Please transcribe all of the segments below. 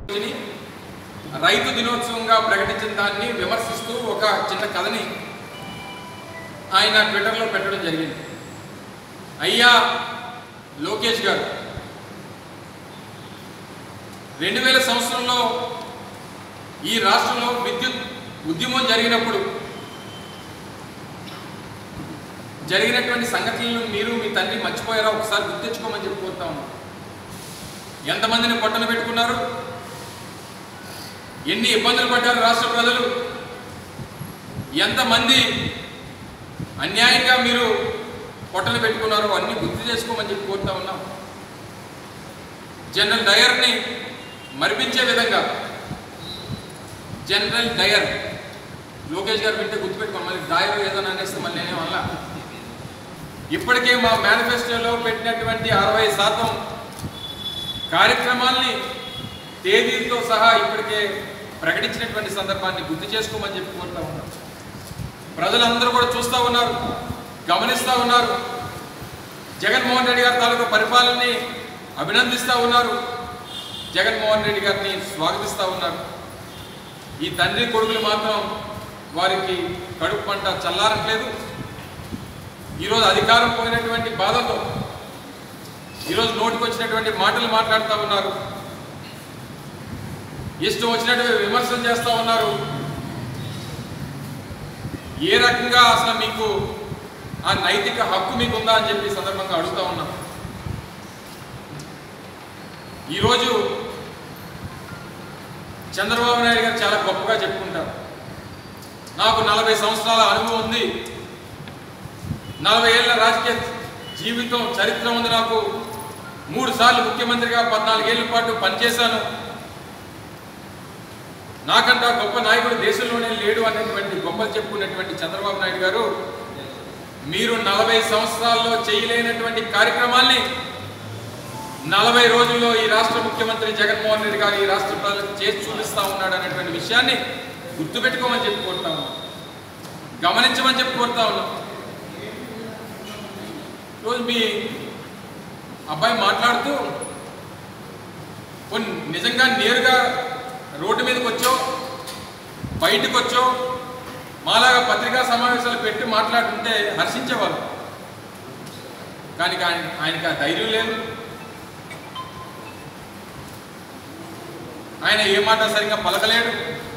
రోజుని రైతు దినోత్సవంగా ప్రకటించిన దాన్ని విమర్శిస్తూ ఒక చిన్న కథని ఆయన ట్విట్టర్లో పెట్టడం జరిగింది అయ్యా లోకేష్ గారు రెండు వేల సంవత్సరంలో ఈ రాష్ట్రంలో విద్యుత్ ఉద్యమం జరిగినప్పుడు జరిగినటువంటి సంఘటనలు మీరు మీ తండ్రి మర్చిపోయారా ఒకసారి గుర్తించుకోమని చెప్పి కోరుతా ఉన్నాం ఎంతమందిని పొట్టన పెట్టుకున్నారు ఎన్ని ఇబ్బందులు పడ్డారు రాష్ట్ర ప్రజలు ఎంతమంది అన్యాయంగా మీరు పొట్టన పెట్టుకున్నారో అన్ని గుర్తు చేసుకోమని చెప్పి కోరుతా ఉన్నాం జనరల్ డయర్ని మరిపించే విధంగా జనరల్ డయర్ లోకేష్ గారు వింటే గుర్తుపెట్టుకోండి మళ్ళీ డయర్ ఏదైనా అనేస్తే మళ్ళీ నేనే వల్ల ఇప్పటికే మా మేనిఫెస్టోలో పెట్టినటువంటి అరవై శాతం కార్యక్రమాల్ని తేదీలతో సహా ఇప్పటికే ప్రకటించినటువంటి సందర్భాన్ని గుర్తు చేసుకోమని చెప్పి కోరుతా ఉన్నాం ప్రజలందరూ కూడా చూస్తూ ఉన్నారు గమనిస్తూ ఉన్నారు జగన్మోహన్ రెడ్డి గారి తాలూకా పరిపాలనని అభినందిస్తూ ఉన్నారు జగన్మోహన్ రెడ్డి గారిని స్వాగతిస్తూ ఉన్నారు ఈ తండ్రి కొడుకులు మాత్రం వారికి కడుపు పంట చల్లారట్లేదు ఈరోజు అధికారం పోయినటువంటి బాధతో ఈరోజు నోటికి వచ్చినటువంటి మాటలు మాట్లాడుతూ ఉన్నారు ఇష్టం వచ్చినటువంటి విమర్శలు చేస్తూ ఉన్నారు ఏ రకంగా అసలు మీకు ఆ నైతిక హక్కు మీకు ఉందా అని చెప్పి ఈ సందర్భంగా అడుగుతా ఉన్నాం ఈరోజు చంద్రబాబు నాయుడు గారు చాలా గొప్పగా చెప్పుకుంటారు నాకు నలభై సంవత్సరాల అనుభవం ఉంది నలభై ఏళ్ళ రాజకీయ జీవితం చరిత్ర ఉంది నాకు మూడు సార్లు ముఖ్యమంత్రిగా పద్నాలుగేళ్ల పాటు పనిచేశాను నాకంట గొప్ప నాయకుడు దేశంలోనే లేడు అనేటువంటి గొప్పలు చెప్పుకున్నటువంటి చంద్రబాబు నాయుడు గారు మీరు నలభై సంవత్సరాల్లో చేయలేనటువంటి కార్యక్రమాల్ని నలభై రోజుల్లో ఈ రాష్ట్ర ముఖ్యమంత్రి జగన్మోహన్ రెడ్డి గారు ఈ రాష్ట్ర ప్రజలకు చేసి చూపిస్తా ఉన్నాడు అనేటువంటి విషయాన్ని గుర్తుపెట్టుకోమని చెప్పి కోరుతా ఉన్నాం గమనించమని చెప్పి కోరుతా ఉన్నాం రోజు మీ అబ్బాయి మాట్లాడుతూ కొన్ని నిజంగా నేరుగా రోడ్డు మీదకి వచ్చో బయటకు వచ్చో మాలాగా పత్రికా సమావేశాలు పెట్టి మాట్లాడుతుంటే హర్షించేవాళ్ళు కానీ ఆయన ఆయనకి ఆ ధైర్యం లేదు ఆయన ఏ మాట సరిగ్గా పలకలేడు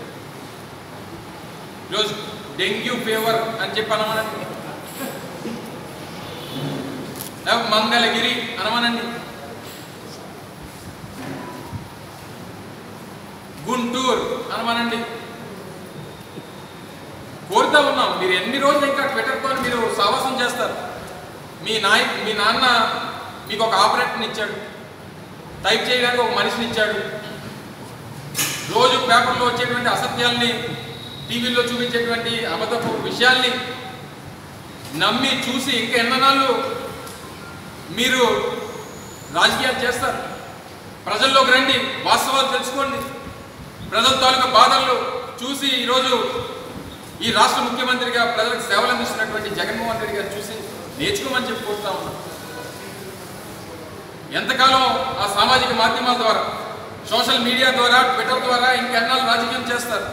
ఈరోజు డెంగ్యూ ఫీవర్ అని చెప్పి అనమనండి లేకపోతే మంగళగిరి అనమనండి గుంటూరు అనమనండి కోరుతా ఉన్నాం మీరు ఎన్ని రోజులు ఇంకా ట్విట్టర్తో మీరు సావాసం చేస్తారు మీ నాయ మీ నాన్న మీకు ఒక ఆపరేటర్ని ఇచ్చాడు టైప్ చేయడానికి ఒక మనిషిని ఇచ్చాడు రోజు పేపర్లో వచ్చేటువంటి అసత్యాల్ని టీవీలో చూపించేటువంటి అబద్ధపు విషయాల్ని నమ్మి చూసి ఇంకా ఎన్ననాళ్ళు మీరు రాజకీయాలు చేస్తారు ప్రజల్లోకి రండి వాస్తవాలు తెలుసుకోండి ప్రజల తాలూకా బాధలు చూసి ఈరోజు ఈ రాష్ట్ర ముఖ్యమంత్రిగా ప్రజలకు సేవలు అందిస్తున్నటువంటి జగన్మోహన్ రెడ్డి గారు చూసి నేర్చుకోమని చెప్పి కోరుతా ఉన్నాం ఎంతకాలం ఆ సామాజిక మాధ్యమాల ద్వారా సోషల్ మీడియా ద్వారా ట్విట్టర్ ద్వారా ఇంకెన్నాళ్ళు రాజకీయం చేస్తారు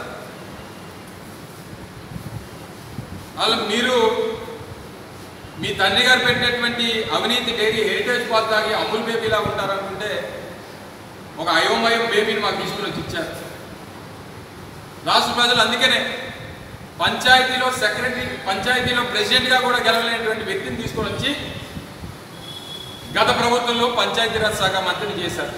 వాళ్ళు మీరు మీ తండ్రి గారు పెట్టినటువంటి అవినీతి డైరీ హెరిటేజ్ పాల్ తాగి అమూల్ బేబీలా ఉంటారనుకుంటే ఒక అయోమయం బేబీని మాకు తీసుకుని వచ్చి ఇచ్చారు రాష్ట్ర ప్రజలు అందుకనే పంచాయతీలో సెక్రటరీ పంచాయతీలో ప్రెసిడెంట్గా కూడా గెలవలేనటువంటి వ్యక్తిని తీసుకొని వచ్చి గత ప్రభుత్వంలో పంచాయతీరాజ్ శాఖ మంత్రిని చేశారు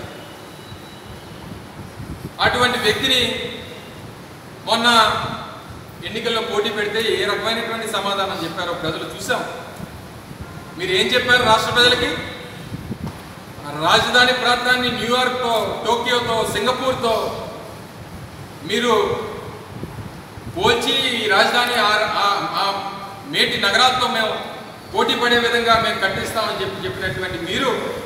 అటువంటి వ్యక్తిని మొన్న ఎన్నికల్లో పోటీ పెడితే ఏ రకమైనటువంటి సమాధానం చెప్పారో ప్రజలు చూసాం మీరు ఏం చెప్పారు రాష్ట్ర ప్రజలకి రాజధాని ప్రాంతాన్ని న్యూయార్క్తో టోక్యోతో సింగపూర్తో మీరు పోల్చి ఈ రాజధాని ఆ- ఆ- ఆ మేటి నగరాలతో మేము పోటీ పడే విధంగా మేము కట్టిస్తామని చెప్పి చెప్పినటువంటి మీరు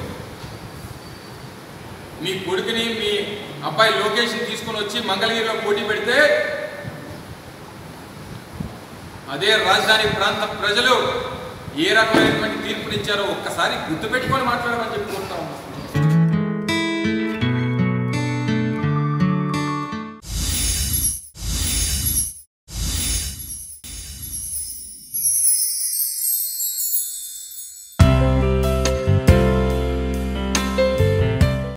మీ కొడుకుని మీ అబ్బాయి లోకేష్ని తీసుకొని వచ్చి మంగళగిరిలో పోటీ పెడితే అదే రాజధాని ప్రాంత ప్రజలు ఏ రకమైనటువంటి తీర్పునిచ్చారో ఒక్కసారి గుర్తుపెట్టుకొని మాట్లాడమని చెప్పి